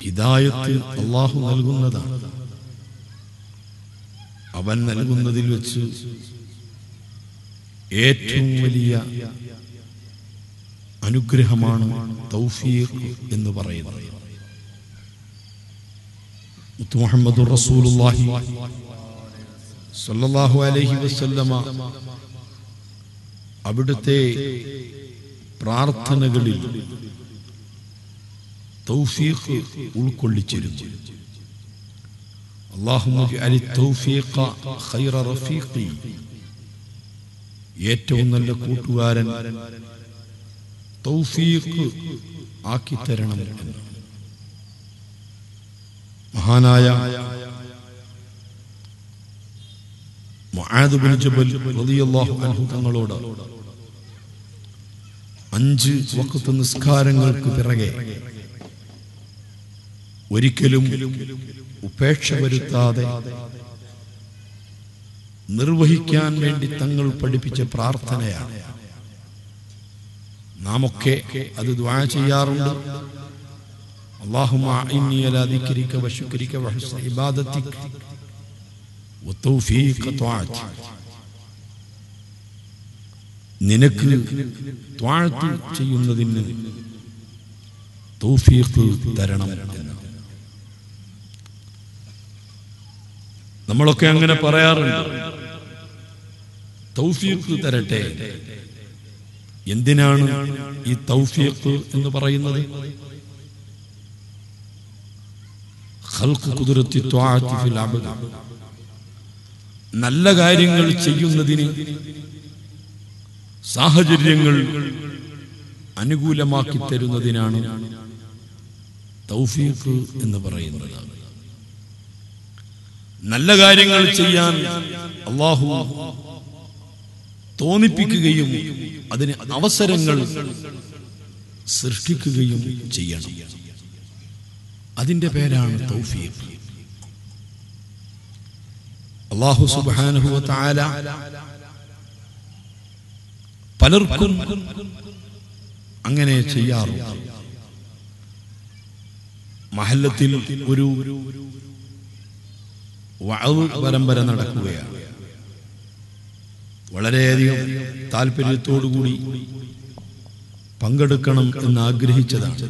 ഹിദായത്ത് അള്ളാഹു നൽകുന്നതാണ് അവൻ നൽകുന്നതിൽ വെച്ച് ഏറ്റവും വലിയ അനുഗ്രഹമാണ് തൗഫീഖ് എന്ന് പറയുന്നത് മുത്ത് മുഹമ്മദ് റസൂലുള്ളാഹി സല്ലല്ലാഹു അലൈഹി വസല്ലമ അവിടുത്തെ പ്രാർത്ഥനകളിൽ തൗഫീഖ് ഉൾക്കൊള്ളിച്ചിരുന്നു اللهم اجعل التوفيق خير رفيقي ഏറ്റവും നല്ല കൂട്ടുകാരൻ തൗഫീഖ് ആക്കി തരണം എന്ന് മഹാനായ മുആദ് ബിൻ ജബൽ റളിയല്ലാഹു അൻഹു തങ്ങളോട് അഞ്ച് വഖത്ത് നിസ്കാരങ്ങൾക്ക് പിറകെ ഒരിക്കലും ഉപേക്ഷ വരുത്താതെ നിർവഹിക്കാൻ വേണ്ടി തങ്ങൾ പഠിപ്പിച്ച പ്രാർത്ഥനയാണ് നാമൊക്കെ അത് ദ്വാ ചെയ്യാറുണ്ട് اللهم أعني على ذكرك وشكرك وحسن عبادتك وتوفيق طاعتك നിനക്ക് ത്വാഴ്ത്ത് ചെയ്യുന്നതിന് തൗഫീഖ് തരണം എന്ന് നമ്മളൊക്കെ അങ്ങനെ പറയാറുണ്ട് തൗഫീഖ് തരട്ടെ എന്തിനാണ് ഈ തൗഫീഖ് എന്ന് പറയുന്നത് ഖൽഖ് ഖുദ്റത്തി ത്വാഅത്തി ഫിൽ അബ്ദ് നല്ല കാര്യങ്ങൾ ചെയ്യുന്നതിന് സാഹചര്യങ്ങൾ അനുകൂലമാക്കി തരുന്നതിനാണ് തൗഫീഖ് എന്ന് പറയുന്നത് നല്ല കാര്യങ്ങൾ ചെയ്യാൻ അള്ളാഹു തോന്നിപ്പിക്കുകയും അതിന് അവസരങ്ങൾ സൃഷ്ടിക്കുകയും ചെയ്യണം അതിന്റെ പേരാണ് തൗഫീഖ് അള്ളാഹു സുബ്ഹാനഹു വ തആല പലർക്കും അങ്ങനെ ചെയ്യാറുണ്ട് മഹല്ലത്തിൽ ഒരു വഅവ് പരമ്പര നടക്കുകയാണ് വളരെയധികം താല്പര്യത്തോടുകൂടി പങ്കെടുക്കണം എന്ന് ആഗ്രഹിച്ചതാണ്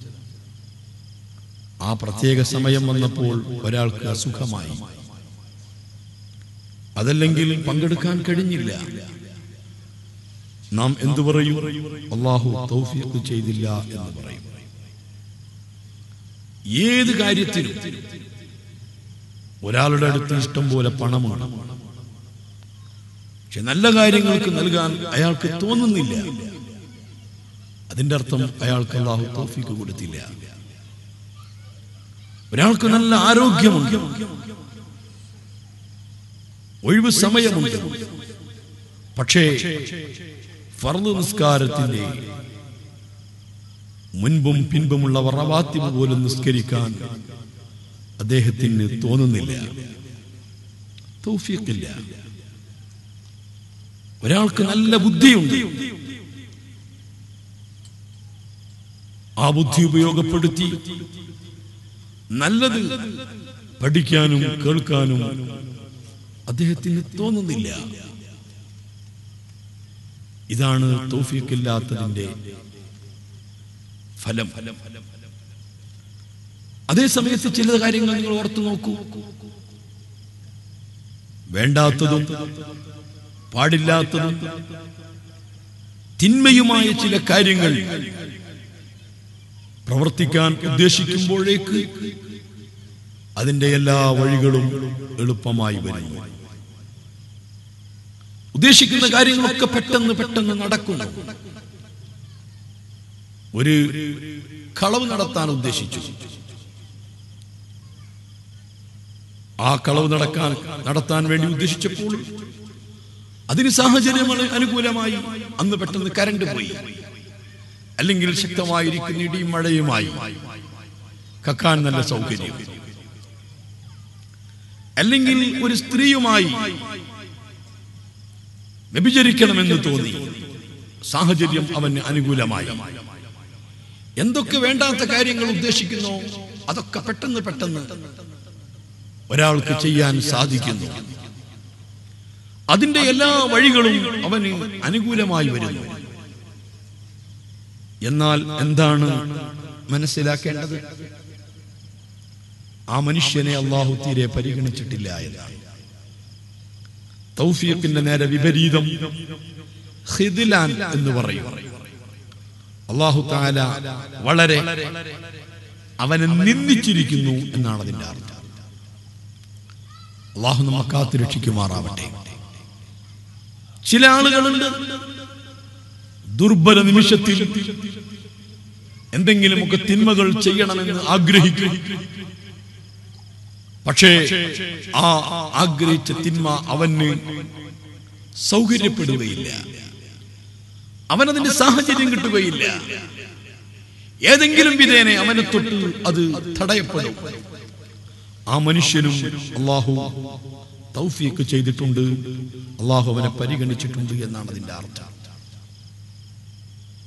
ആ പ്രത്യേക സമയം വന്നപ്പോൾ ഒരാൾക്ക് അസുഖമായി അതല്ലെങ്കിൽ പങ്കെടുക്കാൻ കഴിഞ്ഞില്ല നാം എന്തു പറയും അള്ളാഹു തൗഫീഖ് ചെയ്തില്ല എന്ന് പറയും ഏത് കാര്യത്തിലും ഒരാളുടെ അടുത്ത് ഇഷ്ടം പോലെ പണമാണ് പക്ഷെ നല്ല കാര്യങ്ങൾക്ക് നൽകാൻ അയാൾക്ക് തോന്നുന്നില്ല അതിന്റെ അർത്ഥം അയാൾക്ക് അള്ളാഹു തൗഫീഖ് കൊടുത്തില്ല ഒരാൾക്ക് നല്ല ആരോഗ്യമുണ്ട് ഒഴിവ് സമയമുണ്ട് പക്ഷേ ഫർദ് നിസ്കാരത്തിന്റെ മുൻപും പിൻപുമുള്ള റവാത്തിബ് പോലും നിസ്കരിക്കാൻ അദ്ദേഹത്തിന് തോന്നുന്നില്ല തൗഫീഖില്ല ഒരാൾക്ക് നല്ല ബുദ്ധിയുണ്ട് ആ ബുദ്ധി ഉപയോഗപ്പെടുത്തി നല്ലത് പഠിക്കാനും കേൾക്കാനും അദ്ദേഹത്തിന് തോന്നുന്നില്ല ഇതാണ് തൗഫീഖില്ലാത്തതിന്റെ ഫലം അതേ സമയത്ത് ചില കാര്യങ്ങൾ നിങ്ങൾ ഓർത്തു നോക്കൂ വേണ്ടാത്തതും പാടില്ലാത്തതും തിന്മയുമായ ചില കാര്യങ്ങൾ പ്രവർത്തിക്കാൻ ഉദ്ദേശിക്കുമ്പോഴേക്ക് അതിന്റെ എല്ലാ വഴികളും എളുപ്പമായി വരുന്നു ഉദ്ദേശിക്കുന്ന കാര്യങ്ങളൊക്കെ പെട്ടെന്ന് പെട്ടെന്ന് നടക്കുന്നു ഒരു കളവ് നടത്താൻ ഉദ്ദേശിച്ചു ആ കളവ് നടക്കാൻ നടത്താൻ വേണ്ടി ഉദ്ദേശിച്ചപ്പോൾ അതിന് സാഹചര്യം അനുകൂലമായി അന്ന് പെട്ടെന്ന് കരണ്ട് പോയി അല്ലെങ്കിൽ ശക്തമായിരിക്കുന്ന ഇടിയും മഴയുമായി കക്കാൻ നല്ല സൗകര്യം അല്ലെങ്കിൽ ഒരു സ്ത്രീയുമായി വ്യഭിചരിക്കണമെന്ന് തോന്നി സാഹചര്യം അവന് അനുകൂലമായി എന്തൊക്കെ വേണ്ടാത്ത കാര്യങ്ങൾ ഉദ്ദേശിക്കുന്നു അതൊക്കെ പെട്ടെന്ന് പെട്ടെന്ന് ഒരാൾക്ക് ചെയ്യാൻ സാധിക്കുന്നു അതിന്റെ എല്ലാ വഴികളും അവന് അനുകൂലമായി വരുന്നു എന്നാൽ എന്താണ് മനസ്സിലാക്കേണ്ടത് ആ മനുഷ്യനെ അള്ളാഹു തീരെ പരിഗണിച്ചിട്ടില്ല എന്നാണ് തൗഫീഖിന്റെ നേരെ വിപരീതം ഖിദ്ലാൻ എന്ന് പറയും അള്ളാഹു താല വളരെ അവനെ നിന്ദിച്ചിരിക്കുന്നു എന്നാണ് അതിന്റെ അർത്ഥം അള്ളാഹു നമ്മെ കാത്തു രക്ഷിക്കുമാറാവട്ടെ ചില ആളുകളുണ്ട് ദുർബല നിമിഷത്തിൽ എന്തെങ്കിലുമൊക്കെ തിന്മകൾ ചെയ്യണമെന്ന് ആഗ്രഹിക്കും പക്ഷേ ആ ആഗ്രഹിച്ച തിന്മ അവന് സൗകര്യപ്പെടുകയില്ല അവനതിന്റെ സാഹചര്യം കിട്ടുകയില്ല ഏതെങ്കിലും വിധേനെ അവനെ തൊട്ട് അത് തടയപ്പെടും ആ മനുഷ്യനും അള്ളാഹു തൗഫീക്ക് ചെയ്തിട്ടുണ്ട് അള്ളാഹു അവനെ പരിഗണിച്ചിട്ടുണ്ട് എന്നാണ് അതിന്റെ അർത്ഥം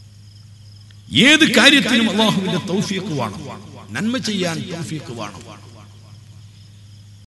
ഏത് കാര്യത്തിനും അള്ളാഹുവിന്റെ തൗഫീക്ക് വേണം നന്മ ചെയ്യാൻ തൗഫീക്ക് വേണം